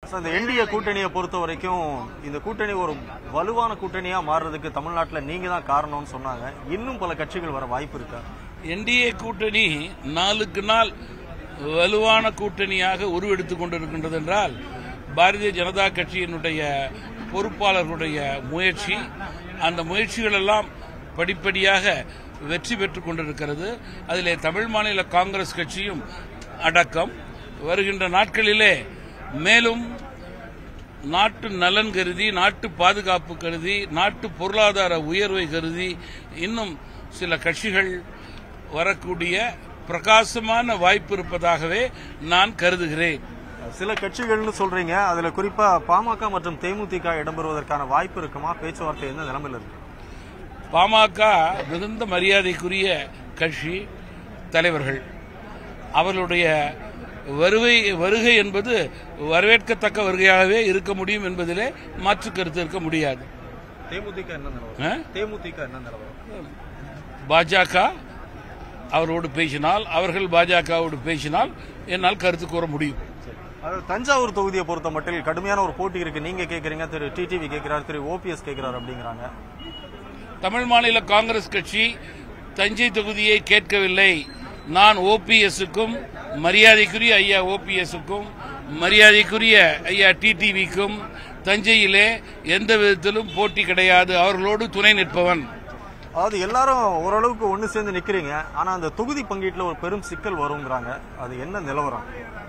Sir, இந்த NDA கூட்டணியை பொறுத்த வரைக்கும் இந்த கூட்டணி ஒரு வலுவான கூட்டணியா மாறுறதுக்கு தமிழ்நாட்டுல நீங்க தான் காரணம்னு சொன்னாங்க இன்னும் பல கட்சிகள் வர வாய்ப்பு இருக்கா என்டிஏ கூட்டணி நாளுக்கு நாள் வலுவான கூட்டணியாக உருவெடுத்துக் கொண்டிருக்கின்றது என்றால் பாரதிய ஜனதா கட்சியினுடைய பொறுப்பாளர்களுடைய முயற்சி அந்த முயற்சிகள் எல்லாம் படிப்படியாக வெற்றி பெற்றுக் கொண்டிருக்கிறது அதிலே தமிழ் மாநில காங்கிரஸ் கட்சியும் அடக்கம் வருகின்ற நாட்களிலே மேலும் நாட்டு நலன் கருதி நாட்டு பாதுகாப்பு கருதி நாட்டு பொருளாதார உயர்வை கருதி இன்னும் சில கட்சிகள் வரக்கூடிய பிரகாசமான வாய்ப்பு இருப்பதாகவே நான் கருதுகிறேன் சில கட்சிகள்னு சொல்றீங்க அதுல குறிப்பா பாமக மற்றும் தேமுதிக இடம்பெறுவதற்கான வாய்ப்பு இருக்குமா பேச்சுவார்த்தை எந்த நிலைமையில இருக்கு பாமக மிகுந்த மரியாதைக்குரிய கட்சி தலைவர்கள் அவர்களுடைய வருகை வருகை என்பது வரவேற்கத்தக்க வருகையாகவே இருக்க முடியும் என்பதிலே மாற்று கருத்து இருக்க முடியாது தேமுதிக என்ன நிலவரம் ஆ? தேமுதிக என்ன நிலவரம் பாஜக அவரோடு பேசினால் அவர்கள் பாஜகவோடு பேசினால் என்னால் கருத்து கூற முடியும் அதாவது தஞ்சாவூர் தொகுதியை பொறுத்த மட்டில் கடுமையான ஒரு போட்டி இருக்கு நீங்க கேக்குறீங்க திரு டிடிவி கேட்கிறார் திரு ஓபிஎஸ் கேட்கிறார் அப்படிங்கிறாங்க தமிழ் மாநில காங்கிரஸ் கட்சி தஞ்சை தொகுதியை கேட்கவில்லை நான் ஓபிஎஸ்க்கும் மரியாதைக்குரிய ஐயா ஓபிஎஸ்க்கும் மரியாதைக்குரிய ஐயா டிடிவிக்கும் தஞ்சையிலே எந்த விதத்திலும் போட்டி கிடையாது அவர்களோடு துணை நிற்பவன் அதாவது எல்லாரும் ஓரளவுக்கு ஒண்ணு சேர்ந்து நிக்கிறீங்க ஆனா அந்த தொகுதி பங்கீட்டுல ஒரு பெரும் சிக்கல் வருங்கிறாங்க அது என்ன நிலவரம்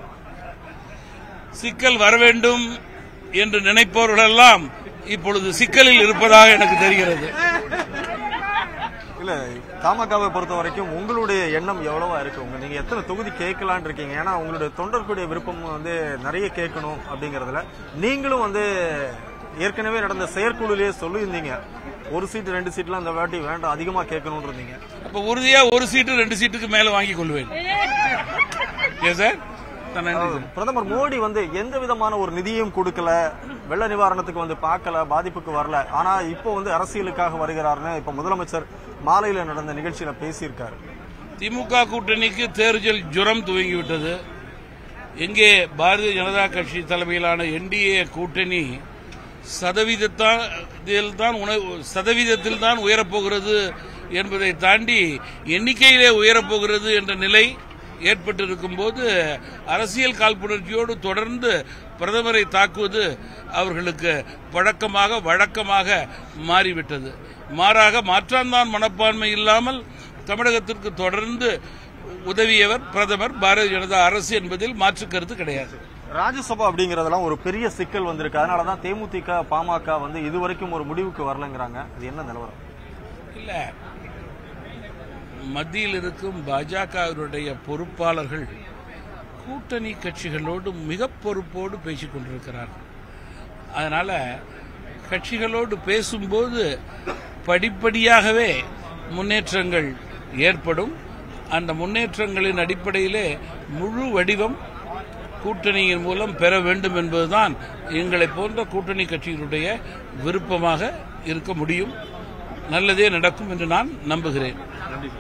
சிக்கல் வர வேண்டும் என்று நினைப்பவர்களெல்லாம் இப்பொழுது சிக்கலில் இருப்பதாக எனக்கு தெரிகிறது இல்ல தமாகவை பொறுத்த வரைக்கும் உங்களுடைய எண்ணம் எவ்வளவா இருக்கு உங்க நீங்க எத்தனை தொகுதி கேட்கலான் இருக்கீங்க ஏன்னா உங்களுடைய தொண்டர்களுடைய விருப்பம் வந்து நிறைய கேட்கணும் அப்படிங்கறதுல நீங்களும் வந்து ஏற்கனவே நடந்த செயற்குழுலயே சொல்லியிருந்தீங்க ஒரு சீட்டு ரெண்டு சீட்லாம் அந்த வாட்டி வேண்டாம் அதிகமா கேட்கணும்னு இருந்தீங்க அப்ப உறுதியா ஒரு சீட்டு ரெண்டு சீட்டுக்கு மேல வாங்கிக் கொள்வேன் ஏன் சார் நன்றி சார். பிரதமர் மோடி வந்து எந்த விதமான ஒரு நிதியும் கொடுக்கல வெள்ள நிவாரணத்துக்கு வந்து பார்க்கல பாதிப்புக்கு வரல ஆனா இப்போ வந்து அரசியலுக்காக வருகிறாருன்னு இப்ப முதலமைச்சர் மாலையில நடந்த நிகழ்ச்சியில பேசியிருக்காரு திமுக கூட்டணிக்கு தேர்தல் ஜுரம் துவங்கிவிட்டது எங்கே பாரதிய ஜனதா கட்சி தலைமையிலான என்டிஏ கூட்டணி சதவீதத்தில் தான் சதவீதத்தில் தான் உயரப்போகிறது என்பதை தாண்டி எண்ணிக்கையிலே உயரப்போகிறது என்ற நிலை ஏற்பட்டிருக்கும் போது அரசியல் காழ்ப்புணர்ச்சியோடு தொடர்ந்து பிரதமரை தாக்குவது அவர்களுக்கு பழக்கமாக வழக்கமாக மாறிவிட்டது மாறாக மாற்றாந்தான் மனப்பான்மை இல்லாமல் தமிழகத்திற்கு தொடர்ந்து உதவியவர் பிரதமர் பாரதிய ஜனதா அரசு என்பதில் மாற்று கருத்து கிடையாது ராஜ்யசபா அப்படிங்கறதெல்லாம் ஒரு பெரிய சிக்கல் வந்திருக்கு அதனாலதான் தேமுதிக பாமக வந்து இதுவரைக்கும் ஒரு முடிவுக்கு வரலங்கிறாங்க அது என்ன நிலவரம் இல்ல மத்தியில் இருக்கும் பாஜகவினுடைய பொறுப்பாளர்கள் கூட்டணி கட்சிகளோடு மிக பொறுப்போடு பேசிக் கொண்டிருக்கிறார்கள் அதனால கட்சிகளோடு பேசும்போது படிப்படியாகவே முன்னேற்றங்கள் ஏற்படும் அந்த முன்னேற்றங்களின் அடிப்படையிலே முழு வடிவம் கூட்டணியின் மூலம் பெற வேண்டும் என்பதுதான் எங்களை போன்ற கூட்டணி கட்சிகளுடைய விருப்பமாக இருக்க முடியும் நல்லதே நடக்கும் என்று நான் நம்புகிறேன்